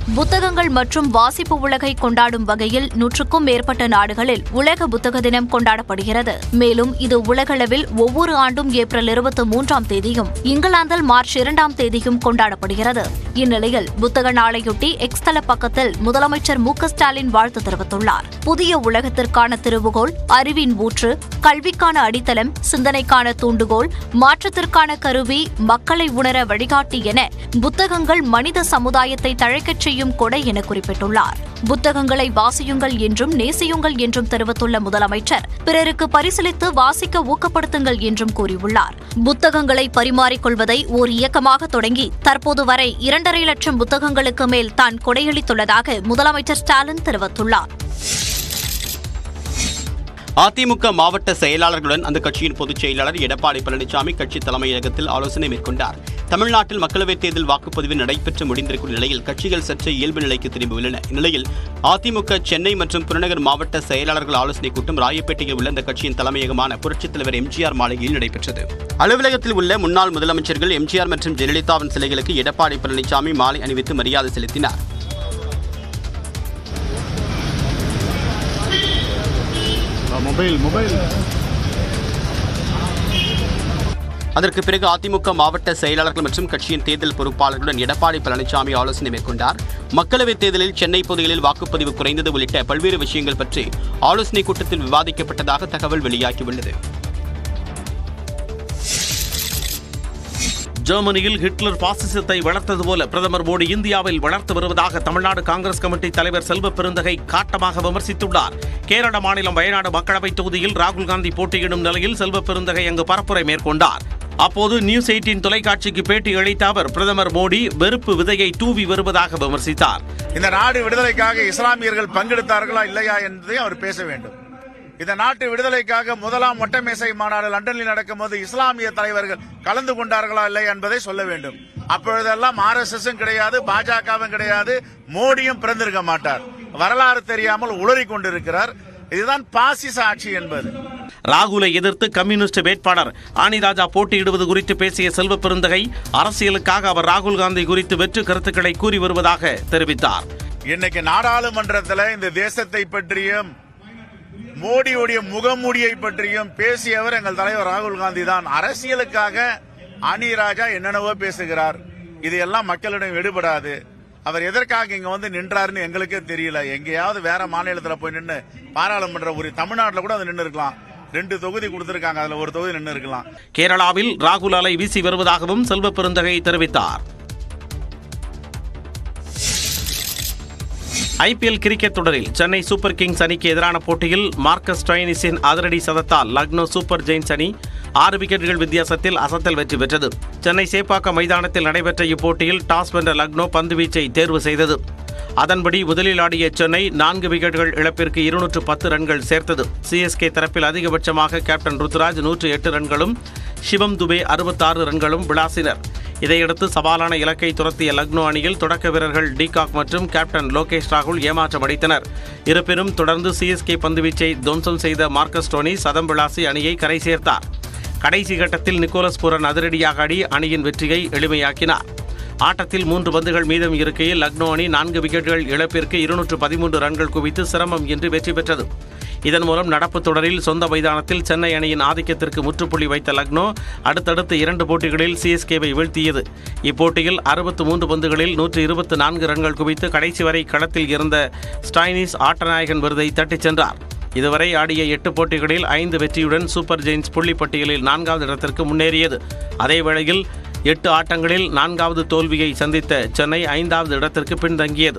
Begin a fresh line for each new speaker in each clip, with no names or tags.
புத்தகங்கள் மற்றும் வாசிப்பு உலகை கொண்டாடும் வகையில் நூற்றுக்கும் மேற்பட்ட நாடுகளில் உலக புத்தக தினம் கொண்டாடப்படுகிறது மேலும் இது உலகளவில் ஒவ்வொரு ஆண்டும் ஏப்ரல் இருபத்தி மூன்றாம் தேதியும் இங்கிலாந்தில் மார்ச் இரண்டாம் தேதியும் கொண்டாடப்படுகிறது இந்நிலையில் புத்தக நாளையொட்டி எக்ஸ் தள பக்கத்தில் முதலமைச்சர் மு க ஸ்டாலின் வாழ்த்து தெரிவித்துள்ளார் புதிய உலகத்திற்கான திருவுகோல் அறிவின் ஊற்று கல்விக்கான அடித்தளம் சிந்தனைக்கான தூண்டுகோல் மாற்றத்திற்கான கருவி மக்களை உணர வழிகாட்டி என புத்தகங்கள் மனித சமுதாயத்தை தழைக்கச் செய்யும் கொடை என குறிப்பிட்டுள்ளார் புத்தகங்களை வாசியுங்கள் என்றும் நேசியுங்கள் என்றும் தெரிவித்துள்ள முதலமைச்சர் பிறருக்கு பரிசீலித்து வாசிக்க ஊக்கப்படுத்துங்கள் என்றும் கூறியுள்ளார் புத்தகங்களை பரிமாறிக்கொள்வதை ஓர் இயக்கமாக தொடங்கி தற்போது வரை இரண்டரை லட்சம் புத்தகங்களுக்கு மேல் தான் கொடையளித்துள்ளதாக முதலமைச்சர் ஸ்டாலின் தெரிவித்துள்ளார்
அதிமுக மாவட்ட செயலாளர்களுடன் அந்த கட்சியின் பொதுச் செயலாளர் எடப்பாடி பழனிசாமி கட்சி தலைமையகத்தில் ஆலோசனை மேற்கொண்டார் தமிழ்நாட்டில் மக்களவைத் தேர்தல் வாக்குப்பதிவு நடைபெற்று முடிந்திருக்கும் நிலையில் கட்சிகள் சற்று இயல்பு நிலைக்கு திரும்பியுள்ளன இந்நிலையில் அதிமுக சென்னை மற்றும் புறநகர் மாவட்ட செயலாளர்கள் ஆலோசனைக் கூட்டம் ராயப்பேட்டையில் உள்ள இந்த கட்சியின் தலைமையகமான புரட்சித் தலைவர் எம்ஜிஆர் மாளிகையில் நடைபெற்றது அலுவலகத்தில் உள்ள முன்னாள் முதலமைச்சர்கள் எம்ஜிஆர் மற்றும் ஜெயலலிதாவின் சிலைகளுக்கு எடப்பாடி பழனிசாமி மாலை அணிவித்து மரியாதை செலுத்தினார்
மொபைல் மொபைல்
அதற்கு பிறகு அதிமுக மாவட்ட செயலாளர்கள் மற்றும் கட்சியின் தேர்தல் பொறுப்பாளர்களுடன் எடப்பாடி பழனிசாமி ஆலோசனை மேற்கொண்டார் மக்களவைத் தேர்தலில் சென்னை பகுதிகளில் வாக்குப்பதிவு குறைந்தது உள்ளிட்ட பல்வேறு விஷயங்கள் பற்றி ஆலோசனைக் கூட்டத்தில் விவாதிக்கப்பட்டதாக தகவல் வெளியாகியுள்ளது
ஜெர்மனியில் ஹிட்லர் பாசிசத்தை வளர்த்தது போல பிரதமர் மோடி இந்தியாவில் வளர்த்து வருவதாக தமிழ்நாடு காங்கிரஸ் கமிட்டி தலைவர் செல்வ பெருந்தகை காட்டமாக விமர்சித்துள்ளார் கேரள மாநிலம் வயநாடு மக்களவைத் தொகுதியில் ராகுல் காந்தி போட்டியிடும் நிலையில் செல்வ பெருந்தகை அங்கு பரப்புரை மேற்கொண்டார் அப்போது நியூஸ் எயிட்டின் தொலைக்காட்சிக்கு பேட்டி அளித்த அவர் பிரதமர் மோடி வெறுப்பு விதையை தூவி வருவதாக விமர்சித்தார்
இந்த நாடு விடுதலைக்காக இஸ்லாமியர்கள் பங்கெடுத்தார்களா இல்லையா என்பதை அவர் பேச வேண்டும் இந்த நாட்டு விடுதலைக்காக முதலாம் ஒட்டமேசை மாநாடு லண்டனில் நடக்கும்போது இஸ்லாமிய தலைவர்கள் கலந்து கொண்டார்களா இல்லை என்பதை சொல்ல வேண்டும் அப்பொழுதெல்லாம் ஆர் எஸ் எஸ் கிடையாது பாஜகவும் கிடையாது மோடியும் பிறந்திருக்க மாட்டார் வரலாறு தெரியாமல் உளறி கொண்டிருக்கிறார் இதுதான் பாசிச ஆட்சி என்பது
ராகுலை எதிர்த்து கம்யூனிஸ்ட் வேட்பாளர் ஆனிராஜா போட்டியிடுவது குறித்து பேசிய செல்வ பெருந்தகை அரசியலுக்காக அவர் ராகுல் காந்தி குறித்து வெற்று கருத்துக்களை கூறி வருவதாக தெரிவித்தார்
இன்னைக்கு நாடாளுமன்றத்தில் இந்த தேசத்தை பற்றியும் மோடியுடைய முகமூடியை பற்றியும் பேசியவர் எங்கள் தலைவர் ராகுல் காந்தி தான் அரசியலுக்காக அனிராஜா என்னென்னவோ பேசுகிறார் இது எல்லாம் மக்களிடம் எடுபடாது அவர் எதற்காக இங்க வந்து நின்றாருன்னு எங்களுக்கே தெரியல எங்கேயாவது வேற மாநிலத்தில் போய் நின்று பாராளுமன்ற ஒரு தமிழ்நாட்டில் கூட அது நின்று இருக்கலாம் ரெண்டு தொகுதி கொடுத்திருக்காங்க அதுல ஒரு தொகுதி நின்று இருக்கலாம்
கேரளாவில் ராகுல் அலை வீசி வருவதாகவும் செல்வ பெருந்தகை தெரிவித்தார் ஐபிஎல் கிரிக்கெட் தொடரில் சென்னை சூப்பர் கிங்ஸ் அணிக்கு எதிரான போட்டியில் மார்க்கஸ் ஸ்டைனிஸின் அதிரடி சதத்தால் லக்னோ சூப்பர் ஜெயின்ஸ் அணி ஆறு விக்கெட்டுகள் வித்தியாசத்தில் அசத்தல் வெற்றி பெற்றது சென்னை சேப்பாக்கம் மைதானத்தில் நடைபெற்ற இப்போட்டியில் டாஸ் வென்ற லக்னோ பந்து வீச்சை தேர்வு செய்தது அதன்படி முதலில் ஆடிய சென்னை நான்கு விக்கெட்டுகள் இழப்பிற்கு இருநூற்று பத்து ரன்கள் சேர்த்தது சிஎஸ்கே தரப்பில் அதிகபட்சமாக கேப்டன் ருத்துராஜ் நூற்று எட்டு ரன்களும் சிவம் துபே அறுபத்தாறு ரன்களும் விளாசினர் இதையடுத்து சவாலான இலக்கை துரத்திய லக்னோ அணியில் தொடக்க வீரர்கள் டிகாக் மற்றும் கேப்டன் லோகேஷ் ராகுல் ஏமாற்றம் அடித்தனர் இருப்பினும் தொடர்ந்து சிஎஸ்கே பந்துவீச்சை துவம்சம் செய்த மார்க்கஸ் டோனி சதம் விளாசி அணியை கரை சேர்த்தார் கடைசி கட்டத்தில் நிக்கோலஸ் புரன் அதிரடியாக ஆடி அணியின் வெற்றியை எளிமையாக்கினார் ஆட்டத்தில் மூன்று பந்துகள் மீதம் இருக்கையில் லக்னோ அணி நான்கு விக்கெட்டுகள் இழப்பிற்கு இருநூற்று பதிமூன்று ரன்கள் குவித்து சிரமம் இன்றி வெற்றி பெற்றது இதன் மூலம் நடப்பு தொடரில் சொந்த மைதானத்தில் சென்னை அணியின் ஆதிக்கத்திற்கு முற்றுப்புள்ளி வைத்த லக்னோ அடுத்தடுத்து இரண்டு போட்டிகளில் சிஎஸ்கேவை வீழ்த்தியது இப்போட்டியில் அறுபத்து மூன்று பந்துகளில் நூற்று இருபத்து நான்கு ரன்கள் குவித்து கடைசி வரை களத்தில் இருந்த ஸ்டைனிஸ் ஆட்டநாயகன் விருதை தட்டிச் சென்றார் இதுவரை ஆடிய எட்டு போட்டிகளில் ஐந்து வெற்றியுடன் சூப்பர் ஜெயின்ஸ் புள்ளி பட்டியலில் நான்காவது இடத்திற்கு முன்னேறியது அதே வேளையில் எட்டு ஆட்டங்களில் நான்காவது தோல்வியை சந்தித்த சென்னை ஐந்தாவது இடத்திற்கு பின்தங்கியது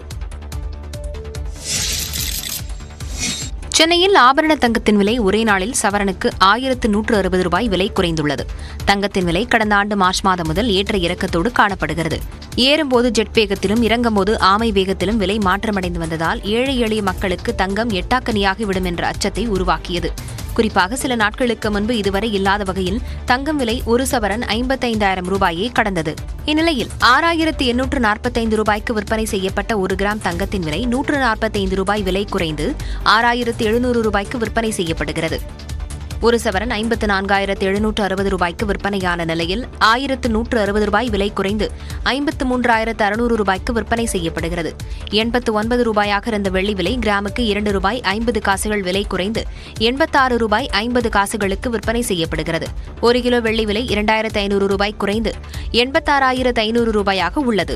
சென்னையில் ஆபரண தங்கத்தின் விலை ஒரே நாளில் சவரனுக்கு ஆயிரத்து நூற்று அறுபது ரூபாய் விலை குறைந்துள்ளது தங்கத்தின் விலை கடந்த ஆண்டு மார்ச் மாதம் முதல் ஏற்ற இறக்கத்தோடு காணப்படுகிறது ஏறும்போது ஜெட் வேகத்திலும் இறங்கும்போது ஆமை வேகத்திலும் விலை மாற்றமடைந்து வந்ததால் ஏழை எளிய மக்களுக்கு தங்கம் எட்டாக்கனியாகிவிடும் என்ற அச்சத்தை உருவாக்கியது குறிப்பாக சில நாட்களுக்கு முன்பு இதுவரை இல்லாத வகையில் தங்கம் விலை ஒரு சவரன் ஐம்பத்தைந்தாயிரம் ரூபாயை கடந்தது இந்நிலையில் ஆறாயிரத்து எண்ணூற்று நாற்பத்தைந்து ரூபாய்க்கு விற்பனை செய்யப்பட்ட ஒரு கிராம் தங்கத்தின் விலை நூற்று நாற்பத்தைந்து ரூபாய் விலை குறைந்து ஆறாயிரத்து எழுநூறு ரூபாய்க்கு விற்பனை செய்யப்படுகிறது ஒரு சவரன் ஐம்பத்து நான்காயிரத்து எழுநூற்று அறுபது ரூபாய்க்கு விற்பனையான நிலையில் ஆயிரத்து நூற்று அறுபது ரூபாய் விலை குறைந்து ஐம்பத்து மூன்றாயிரத்து அறுநூறு ரூபாய்க்கு விற்பனை செய்யப்படுகிறது எண்பத்து ஒன்பது ரூபாயாக இருந்த வெள்ளி விலை கிராமுக்கு இரண்டு ரூபாய் ஐம்பது காசுகள் விலை குறைந்து எண்பத்தாறு ரூபாய் ஐம்பது காசுகளுக்கு விற்பனை செய்யப்படுகிறது ஒரு கிலோ வெள்ளி விலை இரண்டாயிரத்து ஐநூறு ரூபாய் குறைந்து எண்பத்தாறாயிரத்து ஐநூறு ரூபாயாக உள்ளது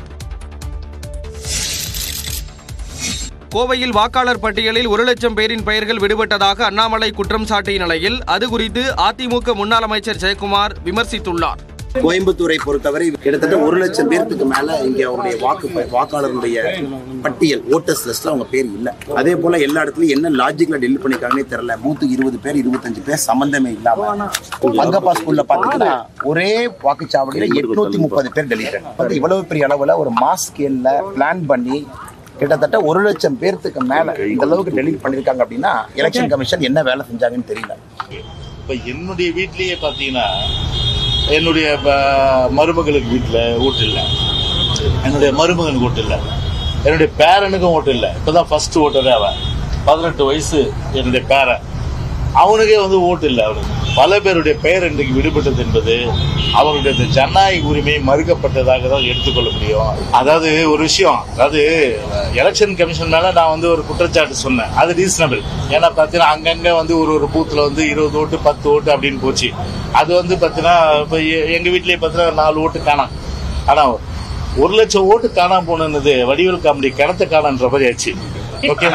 கோவையில் வாக்காளர் பட்டியலில் ஒரு லட்சம் பேரின் பெயர்கள் விடுபட்டதாக அண்ணாமலை குற்றம் சாட்டிய நிலையில் அது குறித்து அதிமுக முன்னாள் அமைச்சர் ஜெயக்குமார் விமர்சித்துள்ளார்
கோயம்புத்தூரை பொறுத்தவரை கிட்டத்தட்ட ஒரு லட்சம் பேருக்கு மேல இங்க அவருடைய வாக்கு ப- வாக்காளருடைய பட்டியல் ஓட்டர்ஸ் லிஸ்ட்ல அவங்க பேர் இல்ல அதே போல எல்லா இடத்துலயும் என்ன லாஜிக்ல டெலிட் பண்ணிருக்காங்கன்னே தெரியல நூத்து இருபது பேர் இருபத்தஞ்சு பேர் சம்பந்தமே இல்லாம அங்கப்பா ஸ்கூல்ல பாத்தீங்கன்னா ஒரே வாக்குச்சாவடியில எட்நூத்தி முப்பது பேர் டெலிட் வந்து இவ்வளவு பெரிய அளவுல ஒரு மாஸ் ஸ்கேல்ல பிளான் பண்ணி கிட்டத்தட்ட ஒரு லட்சம் பேர்த்துக்கு மேல இந்த அளவுக்கு டெலிட் பண்ணிருக்காங்க அப்படின்னா எலெக்ஷன் கமிஷன் என்ன வேலை செஞ்சாங்கன்னு தெரியல
இப்போ என்னுடைய வீட்லயே பார்த்தீங்கன்னா என்னுடைய ப- மருமகளுக்கு வீட்டில் ஓட்டு இல்லை என்னுடைய மருமகனுக்கு ஓட்டு இல்லை என்னுடைய பேரனுக்கும் ஓட்டு இல்லை இப்போதான் ஃபர்ஸ்ட் ஓட்டரே அவன் பதினெட்டு வயசு என்னுடைய பேரன் அவனுக்கே வந்து ஓட்டு இல்லை அவனுக்கு பல பேருடைய பெயர் இன்றைக்கு விடுபட்டது என்பது அவர்களுடைய இந்த ஜனநாயக உரிமை மறுக்கப்பட்டதாக தான் எடுத்துக்கொள்ள முடியும் அதாவது ஒரு விஷயம் அதாவது எலெக்ஷன் கமிஷன் மேல நான் வந்து ஒரு குற்றச்சாட்டு சொன்னேன் அது ரீசனபிள் ஏன்னா பார்த்தீங்கன்னா அங்கங்க வந்து ஒரு ஒரு பூத்துல வந்து இருபது ஓட்டு பத்து ஓட்டு அப்படின்னு போச்சு அது வந்து பார்த்தீங்கன்னா இப்போ எ- எங்க வீட்லயே பார்த்தீங்கன்னா நாலு ஓட்டு காணாம் ஆனா ஒரு லட்சம் ஓட்டு காணாம போனது வடிவேல் காமெடி கிணத்த காணன்ற மாதிரி ஆச்சு ஓகே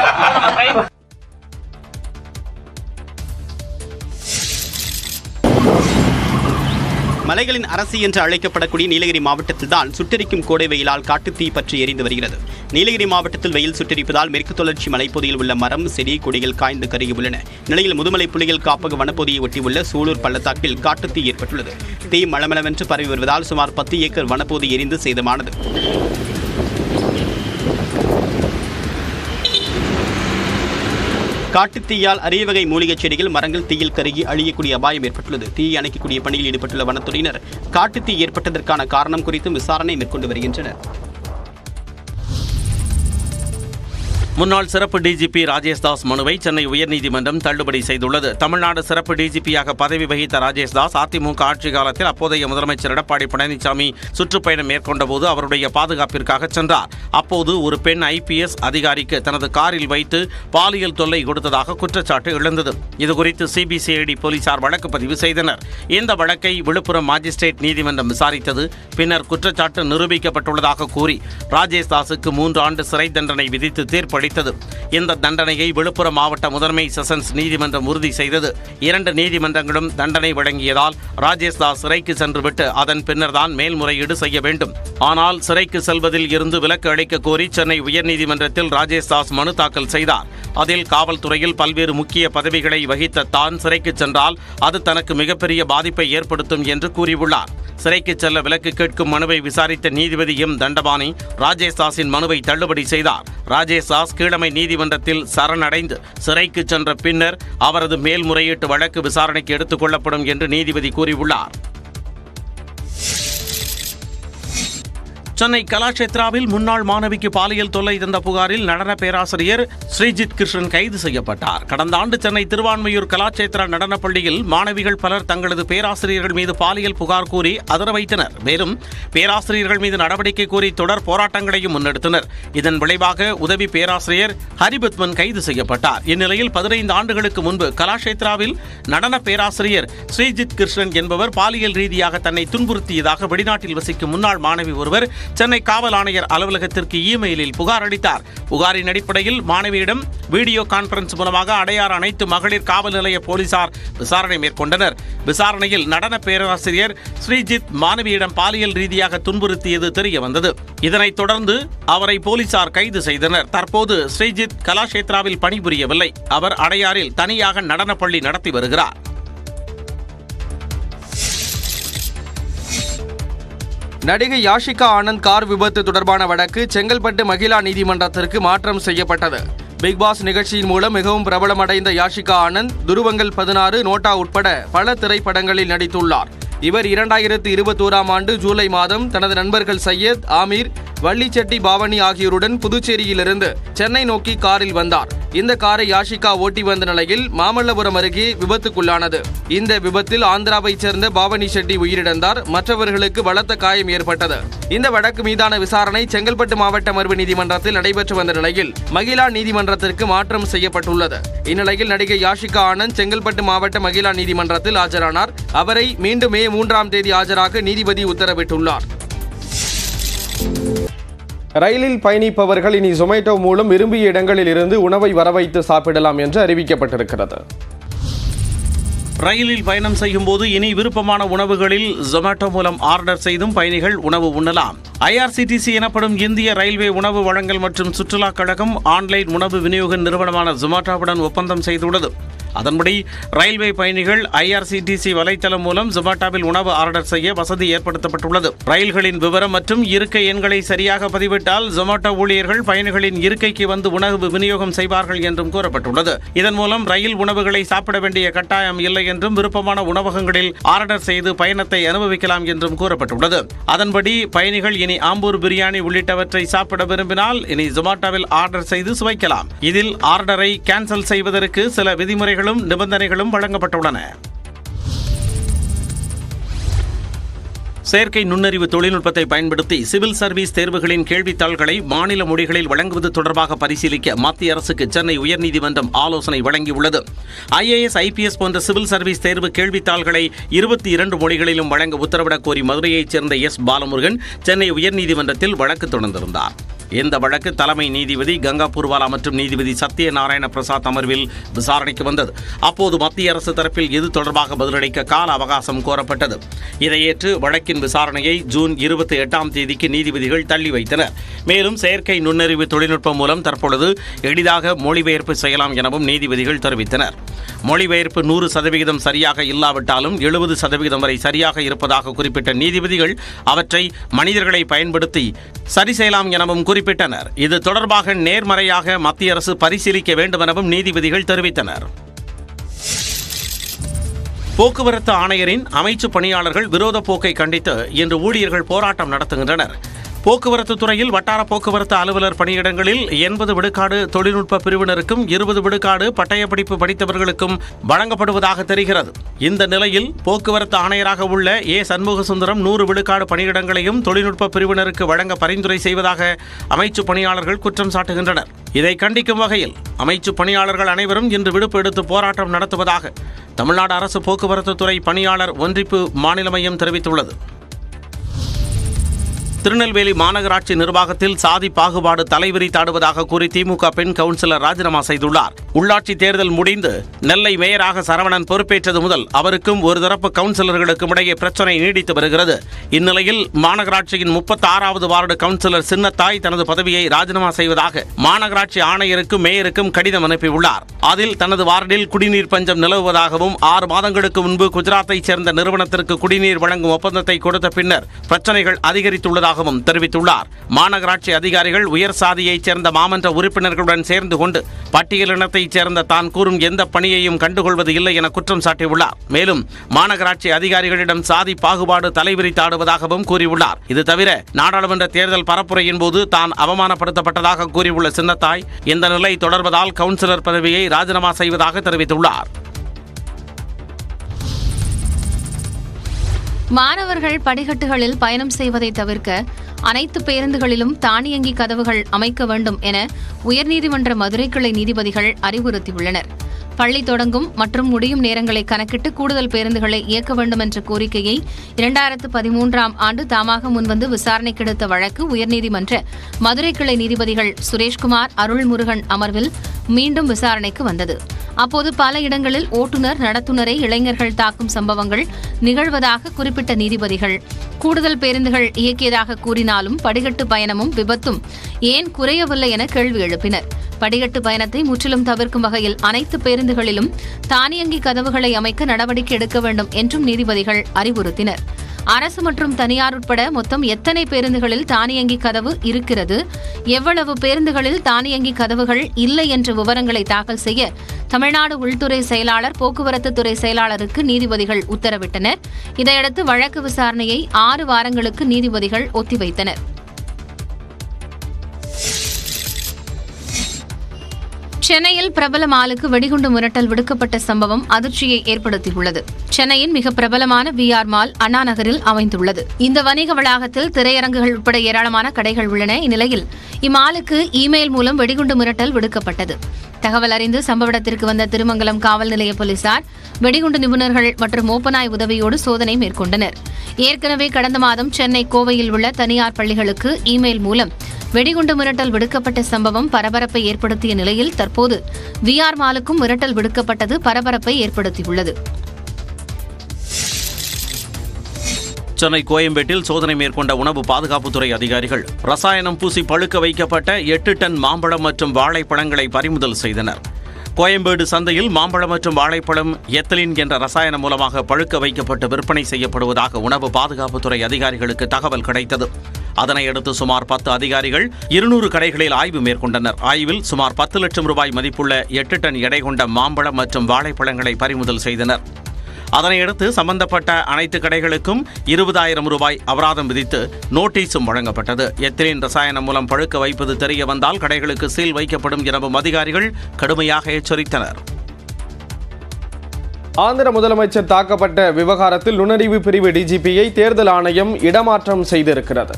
மலைகளின் அரசு என்று அழைக்கப்படக்கூடிய நீலகிரி மாவட்டத்தில் தான் சுட்டெரிக்கும் கோடை வெயிலால் காட்டுத்தீ பற்றி எரிந்து வருகிறது நீலகிரி மாவட்டத்தில் வெயில் சுட்டெரிப்பதால் மேற்கு தொடர்ச்சி மலைப்பகுதியில் உள்ள மரம் செடி கொடிகள் காய்ந்து கருகி உள்ளன நிலையில் முதுமலை புலிகள் காப்பக வனப்பகுதியை ஒட்டியுள்ள சூலூர் பள்ளத்தாக்கில் காட்டுத்தீ ஏற்பட்டுள்ளது தீ மளமளவென்று பரவி வருவதால் சுமார் பத்து ஏக்கர் வனப்பகுதி எரிந்து சேதமானது காட்டுத்தீயால் அரிய வகை மூலிகைச் செடிகள் மரங்கள் தீயில் கருகி அழியக்கூடிய அபாயம் ஏற்பட்டுள்ளது தீயை அணைக்கக்கூடிய பணியில் ஈடுபட்டுள்ள வனத்துறையினர் காட்டுத்தீ ஏற்பட்டதற்கான காரணம் குறித்தும் விசாரணை மேற்கொண்டு வருகின்றனர்
முன்னாள் சிறப்பு டிஜிபி ராஜேஷ் தாஸ் மனுவை சென்னை உயர்நீதிமன்றம் தள்ளுபடி செய்துள்ளது தமிழ்நாடு சிறப்பு டிஜிபியாக பதவி வகித்த ராஜேஷ் தாஸ் அதிமுக ஆட்சி காலத்தில் அப்போதைய முதலமைச்சர் எடப்பாடி பழனிசாமி சுற்றுப்பயணம் மேற்கொண்டபோது அவருடைய பாதுகாப்பிற்காக சென்றார் அப்போது ஒரு பெண் ஐபிஎஸ் அதிகாரிக்கு தனது காரில் வைத்து பாலியல் தொல்லை கொடுத்ததாக குற்றச்சாட்டு எழுந்தது இதுகுறித்து சிபிசிஐடி போலீசார் வழக்கு பதிவு செய்தனர் இந்த வழக்கை விழுப்புரம் மாஜிஸ்ட்ரேட் நீதிமன்றம் விசாரித்தது பின்னர் குற்றச்சாட்டு நிரூபிக்கப்பட்டுள்ளதாக கூறி ராஜேஷ் தாஸுக்கு மூன்று ஆண்டு சிறை தண்டனை விதித்து தீர்ப்பளித்தது இந்த தண்டனையை விழுப்புரம் மாவட்ட முதன்மை செஷன்ஸ் நீதிமன்றம் உறுதி செய்தது இரண்டு நீதிமன்றங்களும் தண்டனை வழங்கியதால் ராஜேஷ் தாஸ் சிறைக்கு சென்றுவிட்டு அதன் பின்னர் தான் மேல்முறையீடு செய்ய வேண்டும் ஆனால் சிறைக்கு செல்வதில் இருந்து விலக்கு அளிக்க கோரி சென்னை உயர்நீதிமன்றத்தில் ராஜேஷ் தாஸ் மனு தாக்கல் செய்தார் அதில் காவல்துறையில் பல்வேறு முக்கிய பதவிகளை வகித்த தான் சிறைக்கு சென்றால் அது தனக்கு மிகப்பெரிய பாதிப்பை ஏற்படுத்தும் என்று கூறியுள்ளார் சிறைக்கு செல்ல விலக்கு கேட்கும் மனுவை விசாரித்த நீதிபதி எம் தண்டபாணி ராஜேஷ் தாஸின் மனுவை தள்ளுபடி செய்தார் ராஜேஷ் தாஸ் கீழமை நீதிமன்றத்தில் சரணடைந்து சிறைக்கு சென்ற பின்னர் அவரது மேல்முறையீட்டு வழக்கு விசாரணைக்கு எடுத்துக் கொள்ளப்படும் என்று நீதிபதி கூறியுள்ளார் சென்னை கலாஷேத்ராவில் முன்னாள் மாணவிக்கு பாலியல் தொல்லை தந்த புகாரில் நடன பேராசிரியர் ஸ்ரீஜித் கிருஷ்ணன் கைது செய்யப்பட்டார் கடந்த ஆண்டு சென்னை திருவான்மையூர் கலாச்சேத்ரா நடனப் பள்ளியில் மாணவிகள் பலர் தங்களது பேராசிரியர்கள் மீது பாலியல் புகார் கூறி அதர வைத்தனர் மேலும் பேராசிரியர்கள் மீது நடவடிக்கை கோரி தொடர் போராட்டங்களையும் முன்னெடுத்தனர் இதன் விளைவாக உதவி பேராசிரியர் ஹரிபத்மன் கைது செய்யப்பட்டார் இந்நிலையில் பதினைந்து ஆண்டுகளுக்கு முன்பு கலாஷேத்ராவில் நடன பேராசிரியர் ஸ்ரீஜித் கிருஷ்ணன் என்பவர் பாலியல் ரீதியாக தன்னை துன்புறுத்தியதாக வெளிநாட்டில் வசிக்கும் முன்னாள் மாணவி ஒருவர் சென்னை காவல் ஆணையர் அலுவலகத்திற்கு இமெயிலில் புகார் அளித்தார் புகாரின் அடிப்படையில் மாணவியிடம் வீடியோ கான்பரன்ஸ் மூலமாக அடையார் அனைத்து மகளிர் காவல் நிலைய போலீசார் விசாரணை மேற்கொண்டனர் விசாரணையில் நடன பேராசிரியர் ஸ்ரீஜித் மாணவியிடம் பாலியல் ரீதியாக துன்புறுத்தியது தெரிய வந்தது இதனைத் தொடர்ந்து அவரை போலீசார் கைது செய்தனர் தற்போது ஸ்ரீஜித் கலாஷேத்ராவில் பணிபுரியவில்லை அவர் அடையாறில் தனியாக நடனப் பள்ளி நடத்தி வருகிறார்
நடிகை யாஷிகா ஆனந்த் கார் விபத்து தொடர்பான வழக்கு செங்கல்பட்டு மகிழா நீதிமன்றத்திற்கு மாற்றம் செய்யப்பட்டது பிக் பாஸ் நிகழ்ச்சியின் மூலம் மிகவும் பிரபலமடைந்த யாஷிகா ஆனந்த் துருவங்கள் பதினாறு நோட்டா உட்பட பல திரைப்படங்களில் நடித்துள்ளார் இவர் இரண்டாயிரத்து இருபத்தோராம் ஆண்டு ஜூலை மாதம் தனது நண்பர்கள் சையத் ஆமீர் வள்ளிச்செட்டி பாவனி ஆகியோருடன் புதுச்சேரியிலிருந்து சென்னை நோக்கி காரில் வந்தார் இந்த காரை யாஷிகா ஓட்டி வந்த நிலையில் மாமல்லபுரம் அருகே விபத்துக்குள்ளானது இந்த விபத்தில் ஆந்திராவைச் சேர்ந்த பாவனி ஷெட்டி உயிரிழந்தார் மற்றவர்களுக்கு பலத்த காயம் ஏற்பட்டது இந்த வழக்கு மீதான விசாரணை செங்கல்பட்டு மாவட்ட அமர்வு நீதிமன்றத்தில் நடைபெற்று வந்த நிலையில் மகிழா நீதிமன்றத்திற்கு மாற்றம் செய்யப்பட்டுள்ளது இந்நிலையில் நடிகை யாஷிகா ஆனந்த் செங்கல்பட்டு மாவட்ட மகிழா நீதிமன்றத்தில் ஆஜரானார் அவரை மீண்டும் மே மூன்றாம் தேதி ஆஜராக நீதிபதி உத்தரவிட்டுள்ளார்
ரயிலில் பயணிப்பவர்கள் இனி ஜொமேட்டோ மூலம் விரும்பிய இடங்களில் இருந்து உணவை வரவைத்து சாப்பிடலாம் என்று அறிவிக்கப்பட்டிருக்கிறது
ரயிலில் பயணம் செய்யும் போது இனி விருப்பமான உணவுகளில் ஜொமேட்டோ மூலம் ஆர்டர் செய்தும் பயணிகள் உணவு உண்ணலாம் ஐஆர்சிடிசி எனப்படும் இந்திய ரயில்வே உணவு வழங்கல் மற்றும் சுற்றுலா கழகம் ஆன்லைன் உணவு விநியோக நிறுவனமான ஜொமேட்டோவுடன் ஒப்பந்தம் செய்துள்ளது அதன்படி ரயில்வே பயணிகள் ஐஆர்சிடிசி வலைத்தளம் மூலம் ஜொமேட்டோவில் உணவு ஆர்டர் செய்ய வசதி ஏற்படுத்தப்பட்டுள்ளது ரயில்களின் விவரம் மற்றும் இருக்கை எண்களை சரியாக பதிவிட்டால் ஜொமேட்டோ ஊழியர்கள் பயணிகளின் இருக்கைக்கு வந்து உணவு விநியோகம் செய்வார்கள் என்றும் கூறப்பட்டுள்ளது இதன் மூலம் ரயில் உணவுகளை சாப்பிட வேண்டிய கட்டாயம் இல்லை என்றும் விருப்பமான உணவகங்களில் ஆர்டர் செய்து பயணத்தை அனுபவிக்கலாம் என்றும் கூறப்பட்டுள்ளது அதன்படி பயணிகள் இனி ஆம்பூர் பிரியாணி உள்ளிட்டவற்றை சாப்பிட விரும்பினால் இனி ஜொமேட்டோவில் ஆர்டர் செய்து சுவைக்கலாம் இதில் ஆர்டரை கேன்சல் செய்வதற்கு சில விதிமுறைகளும் நிபந்தனைகளும் வழங்கப்பட்டுள்ளன செயற்கை நுண்ணறிவு தொழில்நுட்பத்தை பயன்படுத்தி சிவில் சர்வீஸ் தேர்வுகளின் கேள்வித்தாள்களை மாநில மொழிகளில் வழங்குவது தொடர்பாக பரிசீலிக்க மத்திய அரசுக்கு சென்னை உயர்நீதிமன்றம் ஆலோசனை வழங்கியுள்ளது ஐஏஎஸ் ஐபிஎஸ் போன்ற சிவில் சர்வீஸ் தேர்வு கேள்வித்தாள்களை இருபத்தி இரண்டு மொழிகளிலும் வழங்க உத்தரவிடக் கோரி மதுரையைச் சேர்ந்த எஸ் பாலமுருகன் சென்னை உயர்நீதிமன்றத்தில் வழக்கு தொடர்ந்திருந்தார் இந்த வழக்கு தலைமை நீதிபதி கங்கா பூர்வாலா மற்றும் நீதிபதி சத்யநாராயண பிரசாத் அமர்வில் விசாரணைக்கு வந்தது அப்போது மத்திய அரசு தரப்பில் இது தொடர்பாக பதிலளிக்க கால அவகாசம் கோரப்பட்டது இதை ஏற்று வழக்கின் விசாரணையை ஜூன் இருபத்தி எட்டாம் தேதிக்கு நீதிபதிகள் தள்ளி வைத்தனர் மேலும் செயற்கை நுண்ணறிவு தொழில்நுட்பம் மூலம் தற்பொழுது எளிதாக மொழிபெயர்ப்பு செய்யலாம் எனவும் நீதிபதிகள் தெரிவித்தனர் மொழிபெயர்ப்பு நூறு சதவிகிதம் சரியாக இல்லாவிட்டாலும் எழுபது சதவிகிதம் வரை சரியாக இருப்பதாக குறிப்பிட்ட நீதிபதிகள் அவற்றை மனிதர்களை பயன்படுத்தி சரி செய்யலாம் எனவும் குறிப்பிட்டனர் இது தொடர்பாக நேர்மறையாக மத்திய அரசு பரிசீலிக்க வேண்டும் எனவும் நீதிபதிகள் தெரிவித்தனர் போக்குவரத்து ஆணையரின் அமைச்சு பணியாளர்கள் விரோத போக்கை கண்டித்து இன்று ஊழியர்கள் போராட்டம் நடத்துகின்றனர் போக்குவரத்து துறையில் வட்டார போக்குவரத்து அலுவலர் பணியிடங்களில் எண்பது விழுக்காடு தொழில்நுட்ப பிரிவினருக்கும் இருபது விழுக்காடு பட்டயப்படிப்பு படித்தவர்களுக்கும் வழங்கப்படுவதாக தெரிகிறது இந்த நிலையில் போக்குவரத்து ஆணையராக உள்ள ஏ சண்முக சுந்தரம் நூறு விழுக்காடு பணியிடங்களையும் தொழில்நுட்ப பிரிவினருக்கு வழங்க பரிந்துரை செய்வதாக அமைச்சு பணியாளர்கள் குற்றம் சாட்டுகின்றனர் இதை கண்டிக்கும் வகையில் அமைச்சு பணியாளர்கள் அனைவரும் இன்று விடுப்பு எடுத்து போராட்டம் நடத்துவதாக தமிழ்நாடு அரசு போக்குவரத்து துறை பணியாளர் ஒன்றிப்பு மாநில மையம் தெரிவித்துள்ளது திருநெல்வேலி மாநகராட்சி நிர்வாகத்தில் சாதி பாகுபாடு தலைவிரித்தாடுவதாக கூறி திமுக பெண் கவுன்சிலர் ராஜினாமா செய்துள்ளார் உள்ளாட்சி தேர்தல் முடிந்து நெல்லை மேயராக சரவணன் பொறுப்பேற்றது முதல் அவருக்கும் ஒரு தரப்பு கவுன்சிலர்களுக்கும் இடையே பிரச்சனை நீடித்து வருகிறது இந்நிலையில் மாநகராட்சியின் முப்பத்தி ஆறாவது வார்டு கவுன்சிலர் சின்னத்தாய் தனது பதவியை ராஜினாமா செய்வதாக மாநகராட்சி ஆணையருக்கும் மேயருக்கும் கடிதம் அனுப்பியுள்ளார் அதில் தனது வார்டில் குடிநீர் பஞ்சம் நிலவுவதாகவும் ஆறு மாதங்களுக்கு முன்பு குஜராத்தைச் சேர்ந்த நிறுவனத்திற்கு குடிநீர் வழங்கும் ஒப்பந்தத்தை கொடுத்த பின்னர் பிரச்சனைகள் அதிகரித்துள்ளதாகவும் தெரிவித்துள்ளார் மாநகராட்சி அதிகாரிகள் உயர் சாதியைச் சேர்ந்த மாமன்ற உறுப்பினர்களுடன் சேர்ந்து கொண்டு பட்டியலினத்தைச் சேர்ந்த தான் கூறும் எந்த பணியையும் கண்டுகொள்வது இல்லை என குற்றம் சாட்டியுள்ளார் மேலும் மாநகராட்சி அதிகாரிகளிடம் சாதி பாகுபாடு தலைவிரித்தாடுவதாகவும் கூறியுள்ளார் இது தவிர நாடாளுமன்ற தேர்தல் பரப்புரையின் போது தான் அவமானப்படுத்தப்பட்டதாக கூறியுள்ள சின்னத்தாய் இந்த நிலை தொடர்வதால் கவுன்சிலர் பதவியை ராஜினாமா செய்வதாக தெரிவித்துள்ளார்
மாணவர்கள் படிக்கட்டுகளில் பயணம் செய்வதை தவிர்க்க அனைத்து பேருந்துகளிலும் தானியங்கி கதவுகள் அமைக்க வேண்டும் என உயர்நீதிமன்ற மதுரை கிளை நீதிபதிகள் அறிவுறுத்தியுள்ளனர் பள்ளி தொடங்கும் மற்றும் முடியும் நேரங்களை கணக்கிட்டு கூடுதல் பேருந்துகளை இயக்க வேண்டும் என்ற கோரிக்கையை இரண்டாயிரத்து பதிமூன்றாம் ஆண்டு தாமாக முன்வந்து விசாரணைக்கு எடுத்த வழக்கு உயர்நீதிமன்ற மதுரை கிளை நீதிபதிகள் சுரேஷ்குமார் அருள்முருகன் அமர்வில் மீண்டும் விசாரணைக்கு வந்தது அப்போது பல இடங்களில் ஓட்டுநர் நடத்துனரை இளைஞர்கள் தாக்கும் சம்பவங்கள் நிகழ்வதாக குறிப்பிட்ட நீதிபதிகள் கூடுதல் பேருந்துகள் இயக்கியதாக கூறினாலும் படிக்கட்டு பயணமும் விபத்தும் ஏன் குறையவில்லை என கேள்வி எழுப்பினர் படிக்கட்டு பயணத்தை முற்றிலும் தவிர்க்கும் வகையில் அனைத்து பேருந்துகளிலும் தானியங்கி கதவுகளை அமைக்க நடவடிக்கை எடுக்க வேண்டும் என்றும் நீதிபதிகள் அறிவுறுத்தினர் அரசு மற்றும் தனியார் உட்பட மொத்தம் எத்தனை பேருந்துகளில் தானியங்கி கதவு இருக்கிறது எவ்வளவு பேருந்துகளில் தானியங்கி கதவுகள் இல்லை என்ற விவரங்களை தாக்கல் செய்ய தமிழ்நாடு உள்துறை செயலாளர் போக்குவரத்து துறை செயலாளருக்கு நீதிபதிகள் உத்தரவிட்டனர் இதையடுத்து வழக்கு விசாரணையை ஆறு வாரங்களுக்கு நீதிபதிகள் ஒத்திவைத்தனர் சென்னையில் பிரபல மாலுக்கு வெடிகுண்டு மிரட்டல் விடுக்கப்பட்ட சம்பவம் அதிர்ச்சியை ஏற்படுத்தியுள்ளது சென்னையின் மிக பிரபலமான விஆர் மால் அண்ணா நகரில் அமைந்துள்ளது இந்த வணிக வளாகத்தில் திரையரங்குகள் உட்பட ஏராளமான கடைகள் உள்ளன இந்நிலையில் இம்மாலுக்கு இமெயில் மூலம் வெடிகுண்டு மிரட்டல் விடுக்கப்பட்டது தகவல் அறிந்து சம்பவ இடத்திற்கு வந்த திருமங்கலம் காவல் நிலைய போலீசார் வெடிகுண்டு நிபுணர்கள் மற்றும் ஓப்பனாய் உதவியோடு சோதனை மேற்கொண்டனர் ஏற்கனவே கடந்த மாதம் சென்னை கோவையில் உள்ள தனியார் பள்ளிகளுக்கு இமெயில் மூலம் வெடிகுண்டு மிரட்டல் விடுக்கப்பட்ட சம்பவம் பரபரப்பை ஏற்படுத்திய நிலையில் தற்போது விஆர் மாலுக்கும் மிரட்டல் விடுக்கப்பட்டது பரபரப்பை ஏற்படுத்தியுள்ளது
சென்னை கோயம்பேட்டில் சோதனை மேற்கொண்ட உணவு பாதுகாப்புத்துறை அதிகாரிகள் ரசாயனம் பூசி பழுக்க வைக்கப்பட்ட எட்டு டன் மாம்பழம் மற்றும் வாழைப்பழங்களை பறிமுதல் செய்தனர் கோயம்பேடு சந்தையில் மாம்பழம் மற்றும் வாழைப்பழம் எத்தலின் என்ற ரசாயனம் மூலமாக பழுக்க வைக்கப்பட்டு விற்பனை செய்யப்படுவதாக உணவு பாதுகாப்புத்துறை அதிகாரிகளுக்கு தகவல் கிடைத்தது அதனையடுத்து சுமார் பத்து அதிகாரிகள் இருநூறு கடைகளில் ஆய்வு மேற்கொண்டனர் ஆய்வில் சுமார் பத்து லட்சம் ரூபாய் மதிப்புள்ள எட்டு டன் எடை கொண்ட மாம்பழம் மற்றும் வாழைப்பழங்களை பறிமுதல் செய்தனர் அதனையடுத்து சம்பந்தப்பட்ட அனைத்து கடைகளுக்கும் இருபதாயிரம் ரூபாய் அபராதம் விதித்து நோட்டீஸும் வழங்கப்பட்டது எத்திலின் ரசாயனம் மூலம் பழுக்க வைப்பது தெரிய வந்தால் கடைகளுக்கு சீல் வைக்கப்படும் எனவும் அதிகாரிகள் கடுமையாக எச்சரித்தனர்
ஆந்திர முதலமைச்சர் தாக்கப்பட்ட விவகாரத்தில் நுண்ணறிவு பிரிவு டிஜிபியை தேர்தல் ஆணையம் இடமாற்றம் செய்திருக்கிறது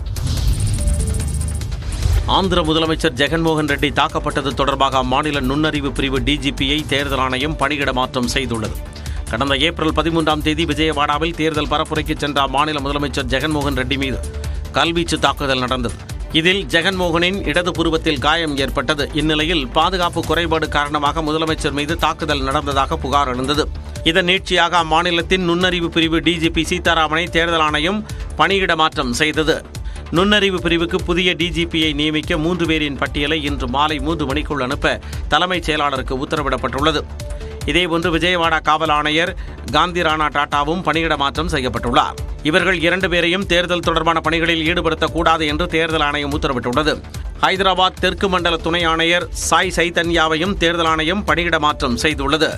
ஆந்திர முதலமைச்சர் ஜெகன்மோகன் ரெட்டி தாக்கப்பட்டது தொடர்பாக அம்மாநில நுண்ணறிவு பிரிவு டிஜிபியை தேர்தல் ஆணையம் பணியிட மாற்றம் செய்துள்ளது கடந்த ஏப்ரல் பதிமூன்றாம் தேதி விஜயவாடாவில் தேர்தல் பரப்புரைக்கு சென்ற அம்மாநில முதலமைச்சர் ஜெகன்மோகன் ரெட்டி மீது கல்வீச்சு தாக்குதல் நடந்தது இதில் ஜெகன்மோகனின் இடது புருவத்தில் காயம் ஏற்பட்டது இந்நிலையில் பாதுகாப்பு குறைபாடு காரணமாக முதலமைச்சர் மீது தாக்குதல் நடந்ததாக புகார் எழுந்தது இதன் நீட்சியாக அம்மாநிலத்தின் நுண்ணறிவு பிரிவு டிஜிபி சீதாராமனை தேர்தல் ஆணையம் பணியிட மாற்றம் செய்தது நுண்ணறிவு பிரிவுக்கு புதிய டிஜிபியை நியமிக்க மூன்று பேரின் பட்டியலை இன்று மாலை மூன்று மணிக்குள் அனுப்ப தலைமைச் செயலாளருக்கு உத்தரவிடப்பட்டுள்ளது இதேபோன்று விஜயவாடா காவல் ஆணையர் காந்தி ராணா டாட்டாவும் பணியிட மாற்றம் செய்யப்பட்டுள்ளார் இவர்கள் இரண்டு பேரையும் தேர்தல் தொடர்பான பணிகளில் ஈடுபடுத்தக்கூடாது என்று தேர்தல் ஆணையம் உத்தரவிட்டுள்ளது ஹைதராபாத் தெற்கு மண்டல துணை ஆணையர் சாய் சைதன்யாவையும் தேர்தல் ஆணையம் பணியிட மாற்றம் செய்துள்ளது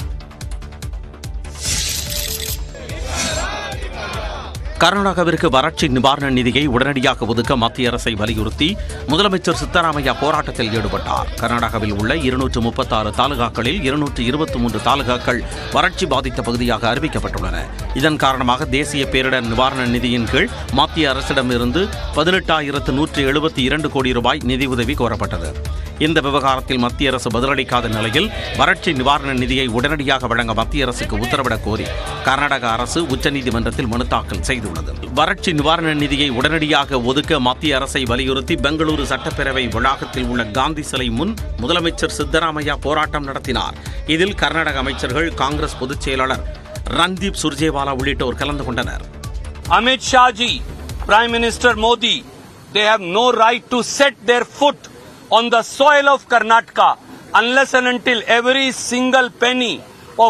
கர்நாடகாவிற்கு வறட்சி நிவாரண நிதியை உடனடியாக ஒதுக்க மத்திய அரசை வலியுறுத்தி முதலமைச்சர் சித்தராமையா போராட்டத்தில் ஈடுபட்டார் கர்நாடகாவில் உள்ள இருநூற்று முப்பத்தாறு தாலுகாக்களில் இருநூற்று இருபத்தி மூன்று தாலுகாக்கள் வறட்சி பாதித்த பகுதியாக அறிவிக்கப்பட்டுள்ளன இதன் காரணமாக தேசிய பேரிடர் நிவாரண நிதியின் கீழ் மத்திய அரசிடமிருந்து பதினெட்டாயிரத்து நூற்று எழுபத்தி இரண்டு கோடி ரூபாய் நிதியுதவி கோரப்பட்டது இந்த விவகாரத்தில் மத்திய அரசு பதிலளிக்காத நிலையில் வறட்சி நிவாரண நிதியை உடனடியாக வழங்க மத்திய அரசுக்கு உத்தரவிடக் கோரி கர்நாடக அரசு உச்சநீதிமன்றத்தில் மனு தாக்கல் செய்துள்ளது வறட்சி நிவாரண நிதியை உடனடியாக ஒதுக்க மத்திய அரசை வலியுறுத்தி பெங்களூரு சட்டப்பேரவை வளாகத்தில் உள்ள காந்தி சிலை முன் முதலமைச்சர் சித்தராமையா போராட்டம் நடத்தினார் இதில் கர்நாடக அமைச்சர்கள் காங்கிரஸ் பொதுச் செயலாளர் ரன்தீப் சுர்ஜேவாலா உள்ளிட்டோர் கலந்து கொண்டனர்
Amit Shah ji, Prime Minister Modi, they have no right to set their foot on the soil of Karnataka unless and until every single penny of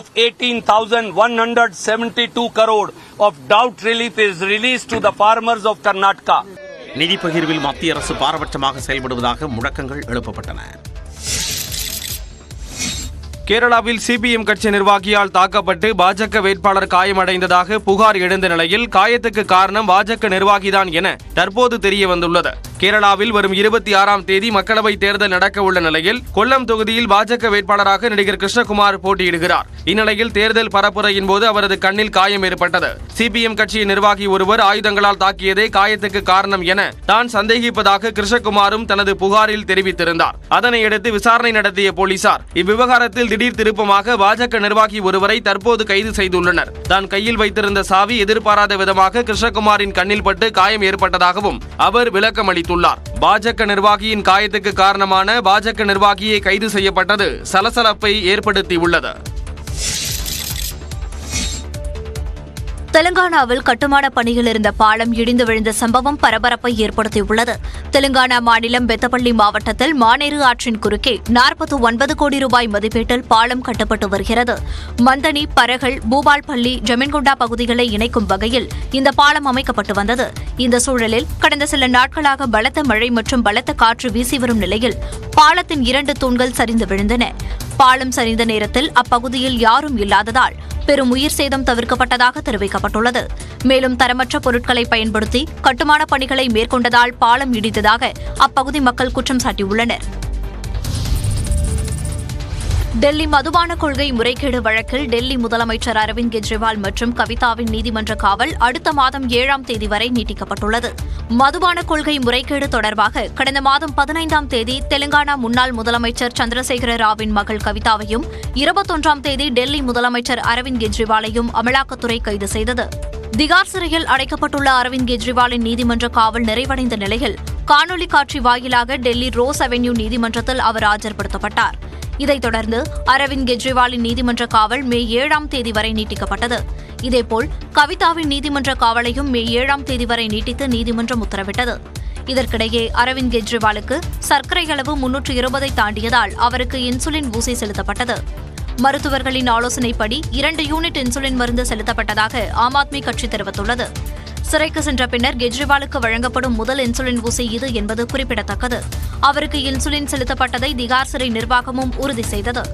18,172 crore of drought relief is released to the farmers of Karnataka.
நிதி பகிர்வில் மத்திய அரசு பாரபட்சமாக செயல்படுவதாக முழக்கங்கள் எழுப்பப்பட்டன
கேரளாவில் CPM கட்சி நிர்வாகியால் தாக்கப்பட்டு பாஜக வேட்பாளர் காயமடைந்ததாக புகார் எழுந்த நிலையில் காயத்துக்கு காரணம் பாஜக நிர்வாகிதான் என தற்போது தெரிய வந்துள்ளது கேரளாவில் வரும் இருபத்தி ஆறாம் தேதி மக்களவைத் தேர்தல் நடக்க உள்ள நிலையில் கொல்லம் தொகுதியில் பாஜக வேட்பாளராக நடிகர் கிருஷ்ணகுமார் போட்டியிடுகிறார் இந்நிலையில் தேர்தல் பரப்புரையின் போது அவரது கண்ணில் காயம் ஏற்பட்டது சிபிஎம் கட்சியின் நிர்வாகி ஒருவர் ஆயுதங்களால் தாக்கியதே காயத்துக்கு காரணம் என தான் சந்தேகிப்பதாக கிருஷ்ணகுமாரும் தனது புகாரில் தெரிவித்திருந்தார் அதனையடுத்து விசாரணை நடத்திய போலீசார் இவ்விவகாரத்தில் திடீர் திருப்பமாக பாஜக நிர்வாகி ஒருவரை தற்போது கைது செய்துள்ளனர் தான் கையில் வைத்திருந்த சாவி எதிர்பாராத விதமாக கிருஷ்ணகுமாரின் கண்ணில் பட்டு காயம் ஏற்பட்டதாகவும் அவர் விளக்கம் அளித்துள்ளார் பாஜக நிர்வாகியின் காயத்துக்கு காரணமான பாஜக நிர்வாகியை கைது செய்யப்பட்டது சலசலப்பை ஏற்படுத்தியுள்ளது
தெலுங்கானாவில் கட்டுமான பணியில் இருந்த பாலம் இடிந்து விழுந்த சம்பவம் பரபரப்பை ஏற்படுத்தியுள்ளது தெலுங்கானா மாநிலம் பெத்தப்பள்ளி மாவட்டத்தில் மானேரு ஆற்றின் குறுக்கே நாற்பத்தி ஒன்பது கோடி ரூபாய் மதிப்பீட்டில் பாலம் கட்டப்பட்டு வருகிறது மந்தனி பரகல் பூபால்பள்ளி ஜமீன்குண்டா பகுதிகளை இணைக்கும் வகையில் இந்த பாலம் அமைக்கப்பட்டு வந்தது இந்த சூழலில் கடந்த சில நாட்களாக பலத்த மழை மற்றும் பலத்த காற்று வீசி வரும் நிலையில் பாலத்தின் இரண்டு தூண்கள் சரிந்து விழுந்தன பாலம் சரிந்த நேரத்தில் அப்பகுதியில் யாரும் இல்லாததால் பெரும் உயிர் சேதம் தவிர்க்கப்பட்டதாக தெரிவிக்கப்பட்டுள்ளது மேலும் தரமற்ற பொருட்களை பயன்படுத்தி கட்டுமான பணிகளை மேற்கொண்டதால் பாலம் இடித்ததாக அப்பகுதி மக்கள் குற்றம் சாட்டியுள்ளனர் டெல்லி மதுபான கொள்கை முறைகேடு வழக்கில் டெல்லி முதலமைச்சர் அரவிந்த் கெஜ்ரிவால் மற்றும் கவிதாவின் நீதிமன்ற காவல் அடுத்த மாதம் ஏழாம் தேதி வரை நீட்டிக்கப்பட்டுள்ளது மதுபான கொள்கை முறைகேடு தொடர்பாக கடந்த மாதம் பதினைந்தாம் தேதி தெலுங்கானா முன்னாள் முதலமைச்சர் சந்திரசேகர ராவின் மகள் கவிதாவையும் இருபத்தொன்றாம் தேதி டெல்லி முதலமைச்சர் அரவிந்த் கெஜ்ரிவாலையும் அமலாக்கத்துறை கைது செய்தது திகார் சிறையில் அடைக்கப்பட்டுள்ள அரவிந்த் கெஜ்ரிவாலின் நீதிமன்ற காவல் நிறைவடைந்த நிலையில் காணொலி காட்சி வாயிலாக டெல்லி ரோஸ் அவென்யூ நீதிமன்றத்தில் அவர் ஆஜர்படுத்தப்பட்டார் இதைத் தொடர்ந்து அரவிந்த் கெஜ்ரிவாலின் நீதிமன்ற காவல் மே ஏழாம் தேதி வரை நீட்டிக்கப்பட்டது இதேபோல் கவிதாவின் நீதிமன்ற காவலையும் மே ஏழாம் தேதி வரை நீட்டித்து நீதிமன்றம் உத்தரவிட்டது இதற்கிடையே அரவிந்த் கெஜ்ரிவாலுக்கு சர்க்கரை அளவு முன்னூற்று இருபதை தாண்டியதால் அவருக்கு இன்சுலின் ஊசி செலுத்தப்பட்டது மருத்துவர்களின் ஆலோசனைப்படி இரண்டு யூனிட் இன்சுலின் மருந்து செலுத்தப்பட்டதாக ஆம் ஆத்மி கட்சி தெரிவித்துள்ளது சிறைக்கு சென்ற பின்னர் கெஜ்ரிவாலுக்கு வழங்கப்படும் முதல் இன்சுலின் ஊசி இது என்பது குறிப்பிடத்தக்கது அவருக்கு இன்சுலின் செலுத்தப்பட்டதை திகார் சிறை நிர்வாகமும் உறுதி செய்தது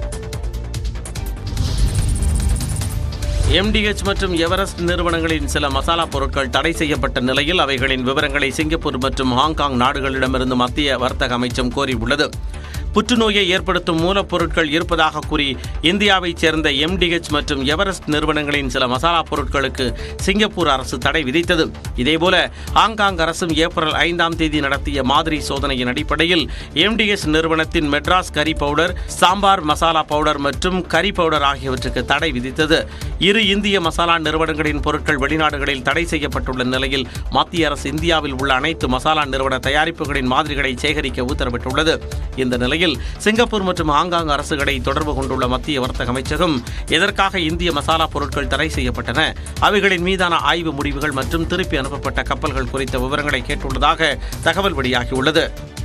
எம்டிஎச் மற்றும் எவரெஸ்ட் நிறுவனங்களின் சில மசாலா பொருட்கள் தடை செய்யப்பட்ட நிலையில் அவைகளின் விவரங்களை சிங்கப்பூர் மற்றும் ஹாங்காங் நாடுகளிடமிருந்து மத்திய வர்த்தக அமைச்சம் கோரியுள்ளது புற்றுநோயை ஏற்படுத்தும் மூலப்பொருட்கள் இருப்பதாக கூறி இந்தியாவைச் சேர்ந்த எம்டிஹெச் மற்றும் எவரெஸ்ட் நிறுவனங்களின் சில மசாலா பொருட்களுக்கு சிங்கப்பூர் அரசு தடை விதித்தது இதேபோல ஹாங்காங் அரசும் ஏப்ரல் ஐந்தாம் தேதி நடத்திய மாதிரி சோதனையின் அடிப்படையில் எம்டிஎச் நிறுவனத்தின் Madras curry powder sambar masala powder மற்றும் கரி பவுடர் ஆகியவற்றுக்கு தடை விதித்தது இரு இந்திய மசாலா நிறுவனங்களின் பொருட்கள் வெளிநாடுகளில் தடை செய்யப்பட்டுள்ள நிலையில் மத்திய அரசு இந்தியாவில் உள்ள அனைத்து மசாலா நிறுவன தயாரிப்புகளின் மாதிரிகளை சேகரிக்க உத்தரவிட்டுள்ளது இந்த நிலையில் சிங்கப்பூர் மற்றும் ஹாங்காங் அரசுகளை தொடர்பு கொண்டுள்ள மத்திய வர்த்தக அமைச்சகம் எதற்காக இந்திய மசாலா பொருட்கள் தடை செய்யப்பட்டன அவைகளின் மீதான ஆய்வு முடிவுகள் மற்றும் திருப்பி அனுப்பப்பட்ட கப்பல்கள் குறித்த விவரங்களை கேட்டுள்ளதாக தகவல் வெளியாகியுள்ளது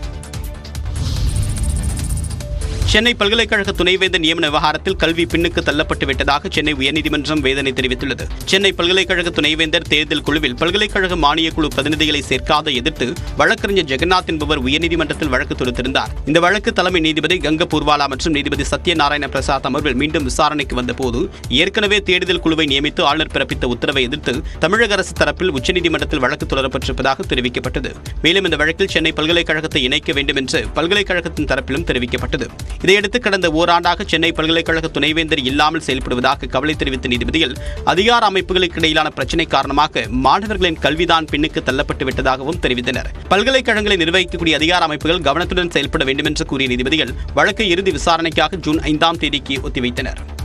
சென்னை பல்கலைக்கழக துணைவேந்தர் நியமன விவகாரத்தில் கல்வி பின்னுக்கு தள்ளப்பட்டு விட்டதாக சென்னை உயர்நீதிமன்றம் வேதனை தெரிவித்துள்ளது சென்னை பல்கலைக்கழக துணைவேந்தர் தேர்தல் குழுவில் பல்கலைக்கழக மானியக் குழு பிரதிநிதிகளை சேர்க்காத எதிர்த்து வழக்கறிஞர் ஜெகநாத் என்பவர் உயர்நீதிமன்றத்தில் வழக்கு தொடுத்திருந்தார் இந்த வழக்கு தலைமை நீதிபதி கங்க பூர்வாலா மற்றும் நீதிபதி சத்யநாராயண பிரசாத் அமர்வில் மீண்டும் விசாரணைக்கு வந்தபோது ஏற்கனவே தேடுதல் குழுவை நியமித்து ஆளுநர் பிறப்பித்த உத்தரவை எதிர்த்து தமிழக அரசு தரப்பில் உச்சநீதிமன்றத்தில் வழக்கு தொடரப்பட்டிருப்பதாக தெரிவிக்கப்பட்டது மேலும் இந்த வழக்கில் சென்னை பல்கலைக்கழகத்தை இணைக்க வேண்டும் என்று பல்கலைக்கழகத்தின் தரப்பிலும் தெரிவிக்கப்பட்டது இதையடுத்து கடந்த ஓராண்டாக சென்னை பல்கலைக்கழக துணைவேந்தர் இல்லாமல் செயல்படுவதாக கவலை தெரிவித்த நீதிபதிகள் அதிகார அமைப்புகளுக்கு இடையிலான பிரச்சினை காரணமாக மாணவர்களின் கல்விதான் பின்னுக்கு தள்ளப்பட்டு விட்டதாகவும் தெரிவித்தனர் பல்கலைக்கழகங்களை நிர்வகிக்கக்கூடிய அதிகார அமைப்புகள் கவனத்துடன் செயல்பட வேண்டும் என்று கூறிய நீதிபதிகள் வழக்கை இறுதி விசாரணைக்காக ஜூன் ஐந்தாம் தேதிக்கு ஒத்திவைத்தனர்